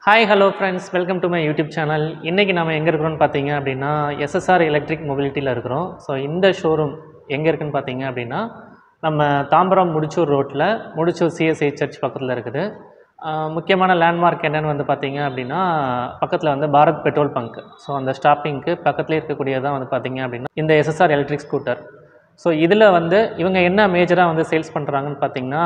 hi hello friends welcome to my YouTube channel இன்றைக்கி நம்ம எங்கே இருக்கிறோம்னு பார்த்தீங்க அப்படின்னா எஸ்எஸ்ஆர் எலக்ட்ரிக் மொபிலிட்டியில் இருக்கிறோம் ஸோ இந்த ஷோரூம் எங்கே இருக்குன்னு பார்த்தீங்க அப்படின்னா நம்ம தாம்பரம் முடிச்சூர் ரோட்டில் முடிச்சூர் சிஎஸ்ஐ சர்ச் பக்கத்தில் இருக்குது ஆஹ் முக்கியமான லேண்ட்மார்க் என்னென்னு வந்து பார்த்தீங்க அப்படின்னா பக்கத்தில் வந்து பாரத் பெட்ரோல் பங்க் ஸோ அந்த ஸ்டாப்பிங்க்கு பக்கத்துலேயே இருக்கக்கூடியதான் வந்து பார்த்தீங்க அப்படின்னா இந்த எஸ்எஸ்ஆர் எலக்ட்ரிக் ஸ்கூட்டர் ஸோ இதில் வந்து இவங்க என்ன மேஜராக வந்து சேல்ஸ் பண்ணுறாங்கன்னு பார்த்தீங்கன்னா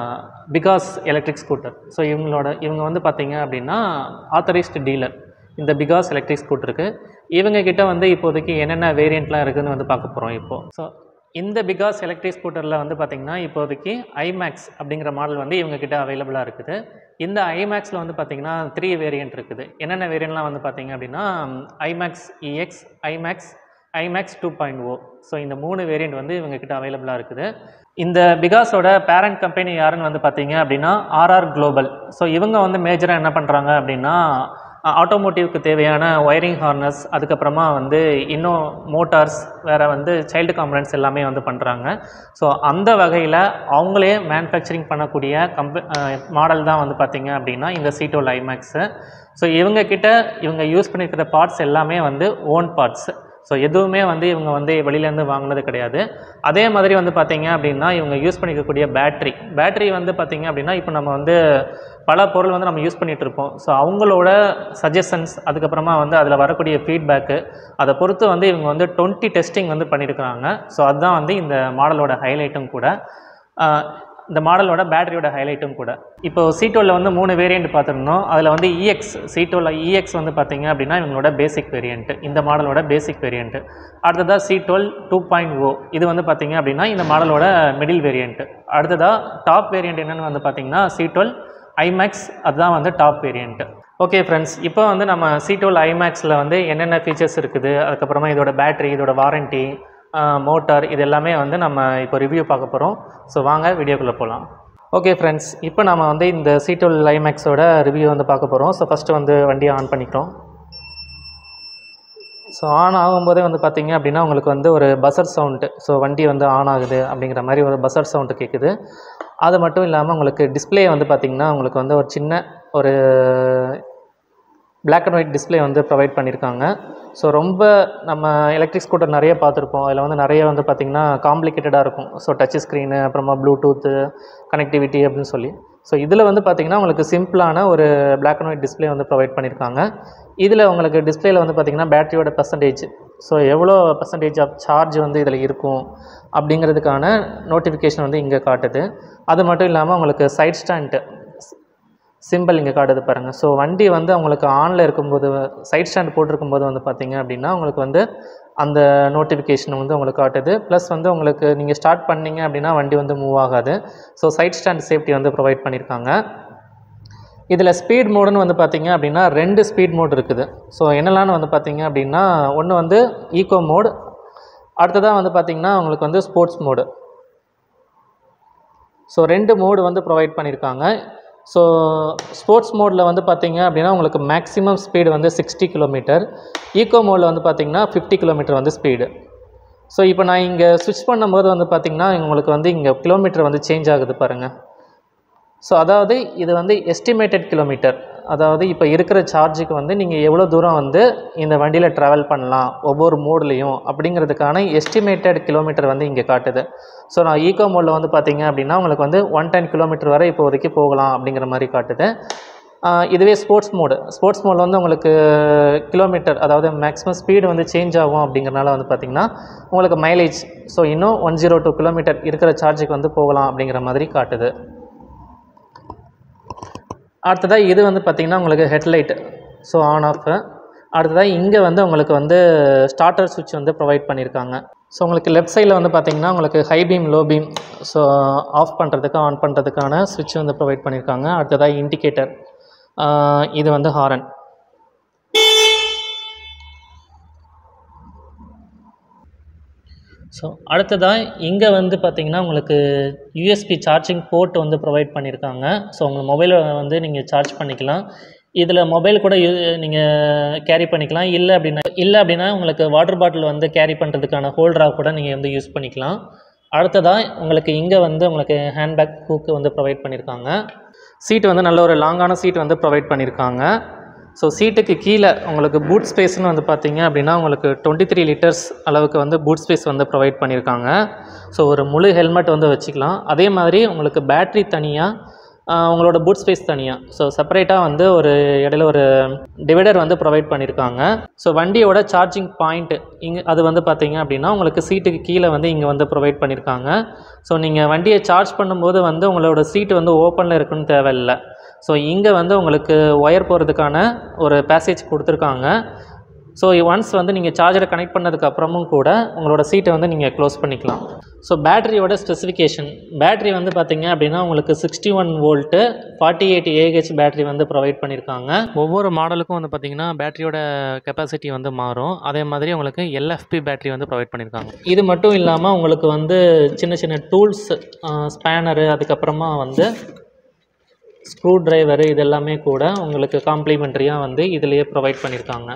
பிகாஸ் எலக்ட்ரிக் ஸ்கூட்டர் ஸோ இவங்களோட இவங்க வந்து பார்த்தீங்க அப்படின்னா ஆத்தரைஸ்டு டீலர் இந்த பிகாஸ் எலக்ட்ரிக் ஸ்கூட்டருக்கு இவங்க கிட்ட வந்து இப்போதைக்கு என்னென்ன வேரியண்ட்லாம் இருக்குதுன்னு வந்து பார்க்க போகிறோம் இப்போது ஸோ இந்த பிகாஸ் எலக்ட்ரிக் ஸ்கூட்டரில் வந்து பார்த்திங்கன்னா இப்போதைக்கு ஐமேக்ஸ் அப்படிங்கிற மாடல் வந்து இவங்க கிட்ட அவைலபிளாக இருக்குது இந்த ஐமேக்ஸில் வந்து பார்த்திங்கன்னா த்ரீ வேரியண்ட் இருக்குது என்னென்ன வேரியண்ட்லாம் வந்து பார்த்திங்க அப்படின்னா iMax EX iMax iMax two point O so இந்த மூணு வேரியண்ட் வந்து இவங்க கிட்ட அவைலபிளாக இருக்குது இந்த பிகாஸோட பேரண்ட் கம்பெனி யாருன்னு வந்து பார்த்தீங்க அப்படின்னா ஆர்ஆர் குளோபல் ஸோ இவங்க வந்து மேஜராக என்ன பண்ணுறாங்க அப்படின்னா ஆட்டோமோட்டிவ்க்கு தேவையான ஒயரிங் ஹார்னஸ் அதுக்கப்புறமா வந்து இன்னும் மோட்டார்ஸ் வேறு வந்து சைல்டு காம்பனன்ட்ஸ் எல்லாமே வந்து பண்ணுறாங்க ஸோ அந்த வகையில் அவங்களே மேனுஃபேக்சரிங் பண்ணக்கூடிய கம்ப மாடல் தான் வந்து பார்த்திங்க அப்படின்னா இந்த சீட்டோல் ஐமேக்ஸு ஸோ இவங்க கிட்ட இவங்க யூஸ் பண்ணியிருக்கிற பார்ட்ஸ் எல்லாமே வந்து ஓன் பார்ட்ஸ் ஸோ எதுவுமே வந்து இவங்க வந்து வெளியிலேருந்து வாங்கினது கிடையாது அதே மாதிரி வந்து பார்த்தீங்க அப்படின்னா இவங்க யூஸ் பண்ணிக்கக்கூடிய பேட்ரி பேட்ரி வந்து பார்த்தீங்க அப்படின்னா இப்போ நம்ம வந்து பல பொருள் வந்து நம்ம யூஸ் பண்ணிகிட்டு இருப்போம் ஸோ அவங்களோட சஜஷன்ஸ் அதுக்கப்புறமா வந்து அதில் வரக்கூடிய ஃபீட்பேக்கு அதை பொறுத்து வந்து இவங்க வந்து டுவெண்ட்டி டெஸ்டிங் வந்து பண்ணியிருக்கிறாங்க ஸோ அதுதான் வந்து இந்த மாடலோட ஹைலைட்டும் கூட ஆஹ் இந்த மாடலோட பேட்டரியோட ஹைலைட்டும் கூட இப்போ சீட்டோவில் வந்து மூணு வேரியண்ட் பார்த்துருந்தோம் அதில் வந்து இஎக்ஸ் சீட்டோவில் இஎக்ஸ் வந்து பார்த்தீங்க அப்படின்னா இவங்களோட பேசிக் வேரியண்ட் இந்த மாடலோட பேசிக் வேரியண்ட் அடுத்ததாக C twelve two point O இது வந்து பார்த்தீங்க அப்படின்னா இந்த மாடலோட மிடில் வேரியண்ட் அடுத்ததாக டாப் வேரியண்ட் என்னென்னு வந்து பார்த்தீங்கன்னா சி டுவெல் ஐமேக்ஸ் அதுதான் வந்து டாப் வேரியண்ட் ஓகே ஃப்ரெண்ட்ஸ் இப்போ வந்து நம்ம சி டுவெல் ஐமேக்ஸில் வந்து என்னென்ன ஃபீச்சர்ஸ் இருக்குது அதுக்கப்புறமா இதோட பேட்டரி இதோட வாரண்ட்டி மோட்டார் இது எல்லாமே வந்து நம்ம இப்போ ரிவ்யூ பார்க்க போகிறோம் ஸோ வாங்க வீடியோக்குள்ளே போகலாம் ஓகே ஃப்ரெண்ட்ஸ் இப்போ நம்ம வந்து இந்த சீட்டோல் லைமேக்ஸோட ரிவ்யூ வந்து பார்க்க போகிறோம் ஸோ ஃபஸ்ட்டு வந்து வண்டியை ஆன் பண்ணிக்கிறோம் ஸோ ஆன் ஆகும்போதே வந்து பார்த்தீங்க அப்படின்னா உங்களுக்கு வந்து ஒரு பசர் சவுண்டு ஸோ வண்டி வந்து ஆன் ஆகுது அப்படிங்கிற மாதிரி ஒரு பசர் சவுண்டு கேட்குது அது மட்டும் இல்லாமல் உங்களுக்கு டிஸ்ப்ளே வந்து பார்த்திங்கன்னா உங்களுக்கு வந்து ஒரு சின்ன ஒரு Black அண்ட் ஒயிட் டிஸ்ப்ளே வந்து ப்ரொவைட் பண்ணியிருக்காங்க ஸோ ரொம்ப நம்ம எலக்ட்ரிக் ஸ்கூட்டர் நிறைய பார்த்துருப்போம் அதில் வந்து நிறைய வந்து பார்த்திங்கன்னா காம்ப்ளிகேட்டடாக இருக்கும் ஸோ டச் ஸ்க்ரீனு அப்புறமா ப்ளூடூத்து கனெக்டிவிட்டி அப்படின்னு சொல்லி ஸோ இதில் வந்து பார்த்திங்கன்னா உங்களுக்கு சிம்பிளான ஒரு Black அண்ட் ஒயிட் டிஸ்ப்ளே வந்து ப்ரொவைட் பண்ணியிருக்காங்க இதில் உங்களுக்கு டிஸ்ப்ளேயில் வந்து பார்த்திங்கன்னா பேட்டரியோட பர்சன்டேஜ் ஸோ எவ்வளோ பர்சன்டேஜ் ஆஃப் சார்ஜ் வந்து இதில் இருக்கும் அப்படிங்கிறதுக்கான நோட்டிஃபிகேஷன் வந்து இங்கே காட்டுது அது மட்டும் இல்லாமல் உங்களுக்கு சைட் ஸ்டாண்டு சிம்பிள் இங்கே காட்டுது பாருங்கள் ஸோ வண்டி வந்து உங்களுக்கு ஆனில் இருக்கும்போது சைட் ஸ்டாண்ட் போட்டிருக்கும்போது வந்து பார்த்தீங்க அப்படின்னா உங்களுக்கு வந்து அந்த நோட்டிஃபிகேஷன் வந்து உங்களுக்கு காட்டுது ப்ளஸ் வந்து உங்களுக்கு நீங்கள் ஸ்டார்ட் பண்ணீங்க அப்படின்னா வண்டி வந்து மூவ் ஆகாது ஸோ சைட் ஸ்டாண்ட் சேஃப்டி வந்து ப்ரொவைட் பண்ணியிருக்காங்க இதில் ஸ்பீட் மோடுன்னு வந்து பார்த்தீங்க அப்படின்னா ரெண்டு ஸ்பீட் மோட் இருக்குது ஸோ என்னெல்லாம்னு வந்து பார்த்தீங்க அப்படின்னா ஒன்று வந்து ஈகோ மோட் அடுத்ததாக வந்து பார்த்தீங்கன்னா உங்களுக்கு வந்து ஸ்போர்ட்ஸ் மோடு ஸோ ரெண்டு மோடு வந்து ப்ரொவைட் பண்ணியிருக்காங்க ஸோ ஸ்போர்ட்ஸ் மோடில் வந்து பார்த்தீங்க அப்படின்னா உங்களுக்கு மேக்ஸிமம் ஸ்பீடு வந்து சிக்ஸ்டி கிலோமீட்டர் ஈகோ மோடில் வந்து பார்த்தீங்கன்னா ஃபிஃப்டி கிலோமீட்டர் வந்து ஸ்பீடு ஸோ இப்போ நான் இங்கே ஸ்விட்ச் பண்ணும்போது வந்து பார்த்தீங்கன்னா உங்களுக்கு வந்து இங்கே கிலோமீட்டர் வந்து சேஞ்ச் ஆகுது பாருங்கள் ஸோ அதாவது இது வந்து எஸ்டிமேட்டட் கிலோமீட்டர் அதாவது இப்போ இருக்கிற சார்ஜுக்கு வந்து நீங்கள் எவ்வளோ தூரம் வந்து இந்த வண்டியில் ட்ராவல் பண்ணலாம் ஒவ்வொரு மோட்லேயும் அப்படிங்கிறதுக்கான எஸ்டிமேட்டட் கிலோமீட்டர் வந்து இங்கே காட்டுது ஸோ நான் ஈகோ மோடில் வந்து பார்த்தீங்க அப்படின்னா உங்களுக்கு வந்து ஒன் டென் கிலோமீட்டர் வரை இப்போதைக்கு போகலாம் அப்படிங்கிற மாதிரி காட்டுது ஆஹ் இதுவே ஸ்போர்ட்ஸ் மோடு ஸ்போர்ட்ஸ் மோடில் வந்து உங்களுக்கு கிலோமீட்டர் அதாவது மேக்ஸிமம் ஸ்பீடு வந்து சேஞ்ச் ஆகும் அப்படிங்கிறனால வந்து பார்த்திங்கன்னா உங்களுக்கு மைலேஜ் ஸோ இன்னும் ஒன் ஜீரோ டூ கிலோமீட்டர் இருக்கிற சார்ஜுக்கு வந்து போகலாம் அப்படிங்கிற மாதிரி காட்டுது அடுத்ததாக இது வந்து பார்த்திங்கன்னா உங்களுக்கு ஹெட்லைட் ஸோ ஆன் ஆஃப் அடுத்ததாக இங்கே வந்து உங்களுக்கு வந்து ஸ்டார்டர் சுவிட்ச் வந்து ப்ரொவைட் பண்ணியிருக்காங்க ஸோ உங்களுக்கு லெஃப்ட் சைடில் வந்து பார்த்திங்கன்னா உங்களுக்கு high beam low beam so off பண்ணுறதுக்கு ஆன் பண்ணுறதுக்கான சுவிட்ச் வந்து ப்ரொவைட் பண்ணியிருக்காங்க அடுத்ததாக இண்டிகேட்டர் இது வந்து ஹாரன் ஸோ அடுத்ததாக இங்கே வந்து பார்த்திங்கன்னா உங்களுக்கு யூஎஸ்பி சார்ஜிங் போர்ட் வந்து ப்ரொவைட் பண்ணியிருக்காங்க ஸோ உங்கள் மொபைலை வந்து நீங்கள் சார்ஜ் பண்ணிக்கலாம் இதில் மொபைல் கூட யூ நீங்கள் கேரி பண்ணிக்கலாம் இல்லை அப்படின்னா இல்லை அப்படின்னா உங்களுக்கு வாட்டர் பாட்டில் வந்து கேரி பண்ணுறதுக்கான ஹோல்டராக கூட நீங்கள் வந்து யூஸ் பண்ணிக்கலாம் அடுத்ததாக உங்களுக்கு இங்கே வந்து உங்களுக்கு ஹேண்ட்பேக் ஹூக்கு வந்து ப்ரொவைட் பண்ணியிருக்காங்க சீட் வந்து நல்ல ஒரு லாங்கான சீட் வந்து ப்ரொவைட் பண்ணியிருக்காங்க ஸோ சீட்டுக்கு கீழே உங்களுக்கு பூட் ஸ்பேஸ்னு வந்து பார்த்தீங்க அப்படின்னா உங்களுக்கு டுவெண்ட்டி த்ரீ லிட்டர்ஸ் அளவுக்கு வந்து பூட் ஸ்பேஸ் வந்து ப்ரொவைட் பண்ணியிருக்காங்க ஸோ ஒரு முழு ஹெல்மெட் வந்து வச்சுக்கலாம் அதே மாதிரி உங்களுக்கு பேட்ரி தனியாக உங்களோட பூட் ஸ்பேஸ் தனியாக ஸோ செப்பரேட்டாக வந்து ஒரு இடையில ஒரு டிவைடர் வந்து ப்ரொவைட் பண்ணியிருக்காங்க ஸோ வண்டியோட சார்ஜிங் பாயிண்ட் இங்கே அது வந்து பார்த்தீங்க அப்படின்னா உங்களுக்கு சீட்டுக்கு கீழே வந்து இங்கே வந்து ப்ரொவைட் பண்ணியிருக்காங்க ஸோ நீங்கள் வண்டியை சார்ஜ் பண்ணும்போது வந்து உங்களோட சீட்டு வந்து ஓப்பனில் இருக்குன்னு தேவையில்லை ஸோ இங்கே வந்து உங்களுக்கு ஒயர் போகிறதுக்கான ஒரு பேசேஜ் கொடுத்துருக்காங்க ஸோ ஒன்ஸ் வந்து நீங்கள் சார்ஜரை கனெக்ட் பண்ணதுக்கு அப்புறமும் கூட உங்களோட சீட்டை வந்து நீங்கள் க்ளோஸ் பண்ணிக்கலாம் ஸோ பேட்டரியோட ஸ்பெசிஃபிகேஷன் பேட்டரி வந்து பார்த்தீங்க அப்படின்னா உங்களுக்கு sixty one volt forty eight AH battery வந்து ப்ரொவைட் பண்ணியிருக்காங்க ஒவ்வொரு மாடலுக்கும் வந்து பார்த்தீங்கன்னா பேட்டரியோட கெப்பாசிட்டி வந்து மாறும் அதே மாதிரி உங்களுக்கு எல்எஃப்பி பேட்டரி வந்து ப்ரொவைட் பண்ணியிருக்காங்க இது மட்டும் இல்லாமல் உங்களுக்கு வந்து சின்ன சின்ன டூல்ஸ் ஸ்பேனரு அதுக்கப்புறமா வந்து ஸ்க்ரூ டிரைவரு இது எல்லாமே கூட உங்களுக்கு காம்ப்ளிமெண்ட்ரியாக வந்து இதிலேயே ப்ரொவைட் பண்ணியிருக்காங்க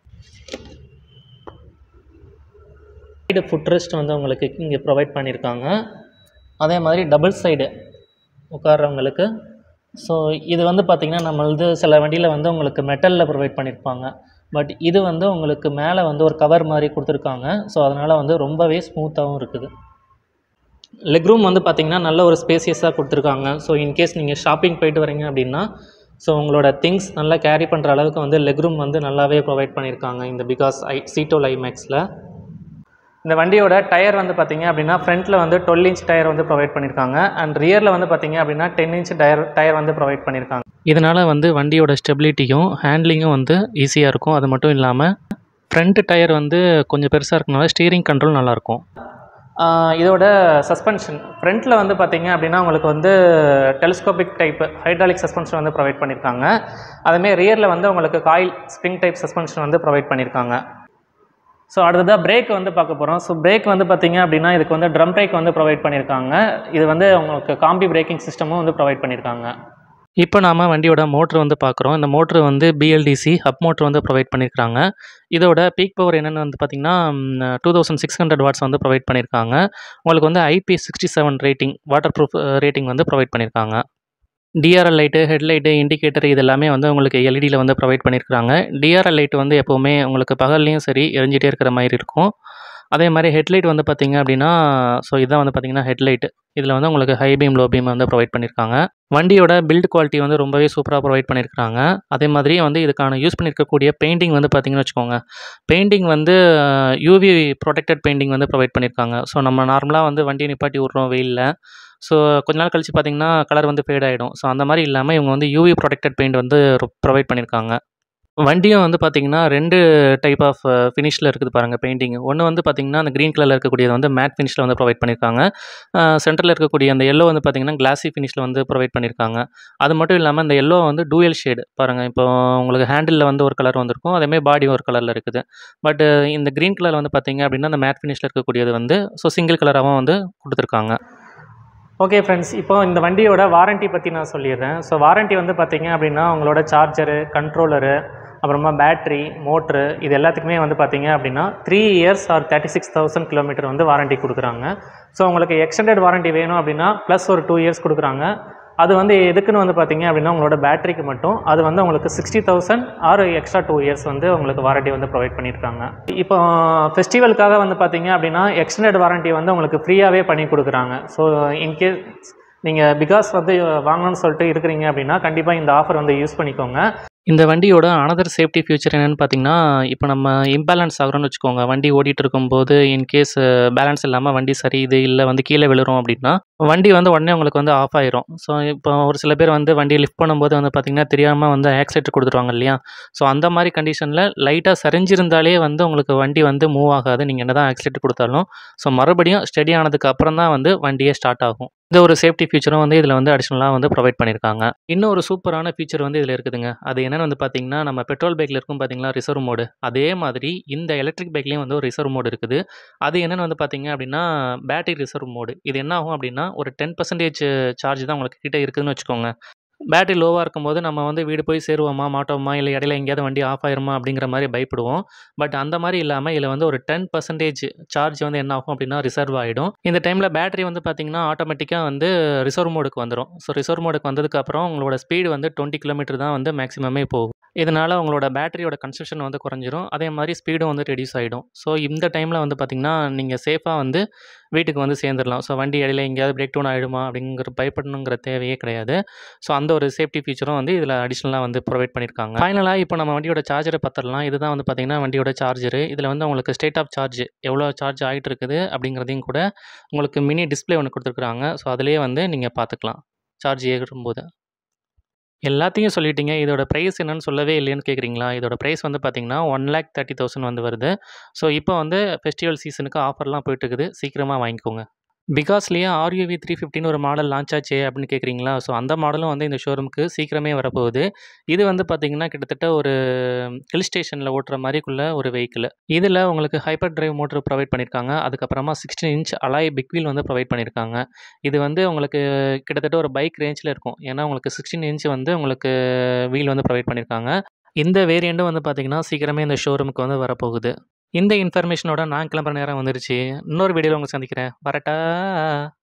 சைடு ஃபுட்ரெஸ்ட் வந்து உங்களுக்கு இங்கே ப்ரொவைட் பண்ணியிருக்காங்க அதே மாதிரி டபுள் சைடு உட்கார்றவங்களுக்கு ஸோ இது வந்து பார்த்திங்கன்னா நம்ம வந்து சில வண்டியில் வந்து உங்களுக்கு மெட்டலில் ப்ரொவைட் பண்ணியிருப்பாங்க பட் இது வந்து உங்களுக்கு மேலே வந்து ஒரு கவர் மாதிரி கொடுத்துருக்காங்க ஸோ அதனால் வந்து ரொம்பவே ஸ்மூத்தாகவும் இருக்குது லெக் ரூம் வந்து பார்த்திங்கன்னா நல்ல ஒரு ஸ்பேசியஸாக கொடுத்துருக்காங்க ஸோ இன்கேஸ் நீங்கள் ஷாப்பிங் போயிட்டு வரீங்க அப்படின்னா ஸோ உங்களோட திங்ஸ் நல்லா கேரி பண்ணுற அளவுக்கு வந்து லெக் ரூம் வந்து நல்லாவே ப்ரொவைட் பண்ணியிருக்காங்க இந்த பிகாஸ் ஐ சீட்டோ லைமேக்ஸில் இந்த வண்டியோட டயர் வந்து பார்த்தீங்க அப்படின்னா ஃப்ரண்ட்டில் வந்து டுவெல் இன்ச் டயர் வந்து ப்ரொவைட் பண்ணியிருக்காங்க அண்ட் ரியரில் வந்து பார்த்தீங்க அப்படின்னா டென் இன்ச் டயர் டயர் வந்து ப்ரொவைட் பண்ணியிருக்காங்க இதனால் வந்து வண்டியோட ஸ்டெபிலிட்டியும் ஹேண்ட்லிங்கும் வந்து ஈஸியாக இருக்கும் அது மட்டும் இல்லாமல் ஃப்ரண்ட் டயர் வந்து கொஞ்சம் பெருசாக இருக்கனால ஸ்டீரிங் கண்ட்ரோல் நல்லாயிருக்கும் இதோட சஸ்பென்ஷன் ஃப்ரண்ட்டில் வந்து பார்த்தீங்க அப்படின்னா உங்களுக்கு வந்து டெலிஸ்கோபிக் டைப் ஹைட்ராலிக் சஸ்பென்ஷன் வந்து ப்ரொவைட் பண்ணியிருக்காங்க அதுமாரி ரியரில் வந்து உங்களுக்கு காயில் ஸ்ப்ரிங் டைப் சஸ்பென்ஷன் வந்து ப்ரொவைட் பண்ணியிருக்காங்க ஸோ அடுத்ததாக பிரேக் வந்து பார்க்க போகிறோம் ஸோ பிரேக் வந்து பார்த்தீங்க அப்படின்னா இதுக்கு வந்து ட்ரம் பிரேக் வந்து ப்ரொவைட் பண்ணியிருக்காங்க இது வந்து உங்களுக்கு காம்பி பிரேக்கிங் சிஸ்டமும் வந்து ப்ரொவைட் பண்ணியிருக்காங்க இப்போ நாம் வண்டியோட மோட்ரு வந்து பார்க்குறோம் இந்த மோட்ரு வந்து பிஎல்டிசி ஹப் மோட்ரு வந்து ப்ரொவைட் பண்ணியிருக்காங்க இதோட பீக் பவர் என்னென்னு வந்து பார்த்திங்கன்னா two thousand six hundred watts வந்து ப்ரொவைட் பண்ணியிருக்காங்க உங்களுக்கு வந்து IP sixty seven rating water proof rating வந்து ப்ரொவைட் பண்ணியிருக்காங்க டிஆர்எல் லைட்டு ஹெட்லைட்டு இண்டிகேட்டர் இது எல்லாமே வந்து உங்களுக்கு எல்இடியில் வந்து ப்ரொவைட் பண்ணியிருக்காங்க டிஆர்எல் லைட் வந்து எப்போவுமே உங்களுக்கு பகல்லையும் சரி எரிஞ்சிட்டே இருக்கிற மாதிரி இருக்கும் அதே மாதிரி ஹெட்லைட் வந்து பார்த்திங்க அப்படின்னா ஸோ இதான் வந்து பார்த்திங்கன்னா ஹெட்லைட் இதில் வந்து உங்களுக்கு ஹை பீம் லோ பீம் வந்து ப்ரொவைட் பண்ணியிருக்காங்க வண்டியோட பில்ட் குவாலிட்டி வந்து ரொம்பவே சூப்பராக ப்ரொவைட் பண்ணியிருக்காங்க அதே மாதிரி வந்து இதுக்கான யூஸ் பண்ணியிருக்கக்கூடிய பெயிண்டிங் வந்து பார்த்திங்கன்னு வச்சுக்கோங்க பெயிண்டிங் வந்து யூவி ப்ரொடெக்டட் பெயிண்டிங் வந்து ப்ரொவைட் பண்ணியிருக்காங்க ஸோ நம்ம நார்மலாக வந்து வண்டியை நிப்பாட்டி விட்றோம் வெயிலில் ஸோ கொஞ்ச நாள் கழித்து பார்த்திங்கன்னா கலர் வந்து ஃபேட் ஆகிடும் ஸோ அந்த மாதிரி இல்லாமல் இவங்க வந்து யூவி ப்ரொடெக்டட் பெயிண்ட் வந்து ப்ரொவைட் பண்ணியிருக்காங்க வண்டியும் வந்து பார்த்திங்கன்னா ரெண்டு டைப் ஆஃப் ஃபினிஷில் இருக்குது பாருங்கள் பெயிண்டிங் ஒன்று வந்து பார்த்திங்கன்னா அந்த க்ரீன் கலரில் இருக்கக்கூடியது வந்து மேட் ஃபினிஷில் வந்து ப்ரொவைட் பண்ணியிருக்காங்க சென்டரில் இருக்கக்கூடிய அந்த எல்லோ வந்து பார்த்திங்கன்னா கிளாசி ஃபினிஷில் வந்து ப்ரொவைட் பண்ணியிருக்காங்க அது மட்டும் இல்லாமல் இந்த எல்லோ வந்து டூயல் ஷேடு பாருங்கள் இப்போ உங்களுக்கு ஹேண்டிலில் வந்து ஒரு கலர் வந்திருக்கும் அதேமாதிரி பாடி ஒரு கலரில் இருக்குது பட் இந்த க்ரீன் கலர் வந்து பார்த்திங்க அப்படின்னா அந்த மேட் ஃபினிஷில் இருக்கக்கூடியது வந்து ஸோ சிங்கிள் கலராகவும் வந்து கொடுத்துருக்காங்க ஓகே ஃப்ரெண்ட்ஸ் இப்போ இந்த வண்டியோட வாரண்ட்டி பற்றி நான் சொல்லிடுறேன் ஸோ வாரண்ட்டி வந்து பார்த்தீங்க அப்படின்னா உங்களோட சார்ஜரு கண்ட்ரோலரு அப்புறமா பேட்ரி மோட்ரு இது எல்லாத்துக்குமே வந்து பார்த்தீங்க அப்படின்னா three years or thirty six thousand kilometer வந்து வாரண்ட்டி கொடுக்குறாங்க ஸோ உங்களுக்கு எக்ஸ்டெண்டட் வாரண்ட்டி வேணும் அப்படின்னா ப்ளஸ் ஒரு டூ இயர்ஸ் கொடுக்குறாங்க அது வந்து எதுக்குன்னு வந்து பார்த்தீங்க அப்படின்னா உங்களோட பேட்டரிக்கு மட்டும் அது வந்து உங்களுக்கு sixty thousand or extra two years வந்து உங்களுக்கு வாரண்ட்டி வந்து ப்ரொவைட் பண்ணியிருக்காங்க இப்போ ஃபெஸ்டிவலுக்காக வந்து பார்த்தீங்க அப்படின்னா எக்ஸ்டெண்டட் வாரண்ட்டி வந்து உங்களுக்கு ஃப்ரீயாகவே பண்ணி கொடுக்குறாங்க ஸோ இன்கேஸ் நீங்கள் பிகாஸ் வந்து வாங்கணும்னு சொல்லிட்டு இருக்கிறீங்க அப்படின்னா கண்டிப்பாக இந்த ஆஃபர் வந்து யூஸ் பண்ணிக்கோங்க இந்த வண்டியோட அனதர் சேஃப்டி ஃபியூச்சர் என்னென்னு பார்த்தீங்கன்னா இப்போ நம்ம இம்பேலன்ஸ் ஆகிறோம்னு வச்சுக்கோங்க வண்டி ஓடிட்டு இருக்கும்போது இன்கேஸ் பேலன்ஸ் இல்லாமல் வண்டி சரியுது இல்லை வந்து கீழே விழுறோம் அப்படின்னா வண்டி வந்து உடனே உங்களுக்கு வந்து ஆஃப் ஆயிரும் ஸோ இப்போ ஒரு சில பேர் வந்து வண்டியை லிஃப்ட் பண்ணும்போது வந்து பார்த்திங்கன்னா தெரியாமல் வந்து ஆக்சிடென்ட் கொடுத்துருவாங்க இல்லையா ஸோ அந்த மாதிரி கண்டிஷனில் லைட்டாக சரிஞ்சிருந்தாலே வந்து உங்களுக்கு வண்டி வந்து மூவ் ஆகாது நீங்கள் என்ன தான் ஆக்சிடென்ட் கொடுத்தாலும் ஸோ மறுபடியும் ஸ்டெடி ஆனதுக்கு அப்புறம் தான் வந்து வண்டியே ஸ்டார்ட் ஆகும் இந்த ஒரு சேஃப்டி ஃபீச்சரும் வந்து இதில் வந்து அடிஷ்னலாக வந்து ப்ரொவைட் பண்ணியிருக்காங்க இன்னும் ஒரு சூப்பரான ஃபீச்சர் வந்து இதில் இருக்குதுங்க அது என்னென்னு வந்து பார்த்தீங்கன்னா நம்ம பெட்ரோல் பைக்கில் இருக்கும் பார்த்தீங்களா ரிசர்வ் மோடு அதே மாதிரி இந்த எலக்ட்ரிக் பைக்லேயும் வந்து ஒரு ரிசர்வ் மோடு இருக்குது அது என்னென்னு வந்து பார்த்தீங்க அப்படின்னா பேட்டரி ரிசர்வ் மோடு இது என்ன ஆகும் அப்படின்னா ஒரு டென் பர்சன்டேஜ் சார்ஜ் தான் உங்களுக்கு கிட்ட இருக்குதுன்னு வச்சுக்கோங்க பேட்டரி லோவாக இருக்கும்போது நம்ம வந்து வீடு போய் சேருவோமா மாட்டோமா இல்லை இடையில எங்கேயாவது வண்டி ஆஃப் ஆயிருமா அப்படிங்கிற மாதிரி பயப்படுவோம் பட் அந்த மாதிரி இல்லாமல் இதில் வந்து ஒரு டென் பர்சன்டேஜ் சார்ஜ் வந்து என்ன ஆகும் அப்படின்னா ரிசர்வ் ஆகிடும் இந்த டைமில் பேட்டரி வந்து பார்த்திங்கன்னா ஆட்டோமேட்டிக்காக வந்து ரிசர்வ் மோடுக்கு வந்துடும் ஸோ ரிசர்வ் மோடுக்கு வந்ததுக்கப்புறம் உங்களோட ஸ்பீடு வந்து டுவெண்ட்டி கிலோமீட்டர் தான் வந்து மேக்ஸிமமே போகும் இதனால் உங்களோட பேட்டரியோட கன்சப்ஷன் வந்து குறைஞ்சிரும் அதே மாதிரி ஸ்பீடும் வந்து ரெடியூஸ் ஆகிடும் ஸோ இந்த டைமில் வந்து பார்த்திங்கன்னா நீங்கள் சேஃபாக வந்து வீட்டுக்கு வந்து சேர்ந்துடலாம் ஸோ வண்டி இடையில எங்கேயாவது பிரேக் டவுன் ஆகிடுமா அப்படிங்கிற பயப்படணுங்கிற தேவையே கிடையாது ஸோ அந்த ஒரு சேஃப்டி ஃபீச்சரும் வந்து இதில் அடிஷ்னலாக வந்து ப்ரொவைட் பண்ணியிருக்காங்க ஃபைனலாக இப்போ நம்ம வண்டியோட சார்ஜரை பார்த்துடலாம் இதுதான் வந்து பார்த்திங்கன்னா வண்டியோட சார்ஜரு இதில் வந்து உங்களுக்கு ஸ்டேட் ஆஃப் சார்ஜ் எவ்வளோ சார்ஜ் ஆகிட்டு இருக்குது அப்படிங்கிறதையும் கூட உங்களுக்கு மினி டிஸ்ப்ளே ஒன்று கொடுத்துருக்குறாங்க ஸோ அதிலேயே வந்து நீங்கள் பார்த்துக்கலாம் சார்ஜ் ஏறும்போது எல்லாத்தையும் சொல்லிட்டீங்க இதோட ப்ரைஸ் என்னன்னு சொல்லவே இல்லைன்னு கேட்குறீங்களா இதோட ப்ரைஸ் வந்து பார்த்தீங்கன்னா ஒன் லேக் தேர்ட்டி தௌசண்ட் வந்து வருது ஸோ இப்போ வந்து ஃபெஸ்டிவல் சீசனுக்கு ஆஃபர்லாம் போயிட்டு இருக்குது சீக்கிரமாக வாங்கிக்கோங்க பிகாஸ்லேயே ஆர்யூவி த்ரீ ஃபிஃப்டின்னு ஒரு மாடல் லான்ச் ஆச்சு அப்படின்னு கேட்குறீங்களா ஸோ அந்த மாடலும் வந்து இந்த ஷோரூமுக்கு சீக்கிரமே வரப்போகுது இது வந்து பார்த்திங்கன்னா கிட்டத்தட்ட ஒரு ஹில் ஸ்டேஷனில் ஓட்டுற மாதிரிக்குள்ள ஒரு வெஹிக்கிள் இதில் உங்களுக்கு ஹைப்பர் டிரைவ் மோட்டர் ப்ரொவைட் பண்ணியிருக்காங்க அதுக்கப்புறமா sixteen inch alloy big wheel வந்து ப்ரொவைட் பண்ணியிருக்காங்க இது வந்து உங்களுக்கு கிட்டத்தட்ட ஒரு பைக் ரேஞ்சில் இருக்கும் ஏன்னா உங்களுக்கு சிக்ஸ்டீன் இன்ச் வந்து உங்களுக்கு வீல் வந்து ப்ரொவைட் பண்ணியிருக்காங்க இந்த வேரியண்ட்டும் வந்து பார்த்திங்கன்னா சீக்கிரமே இந்த ஷோரூமுக்கு வந்து வரப்போகுது இந்த இன்ஃபர்மேஷனோட நான் கிளம்புற நேரம் வந்துருச்சு இன்னொரு வீடியோவில் உங்களை சந்திக்கிறேன் வரட்டா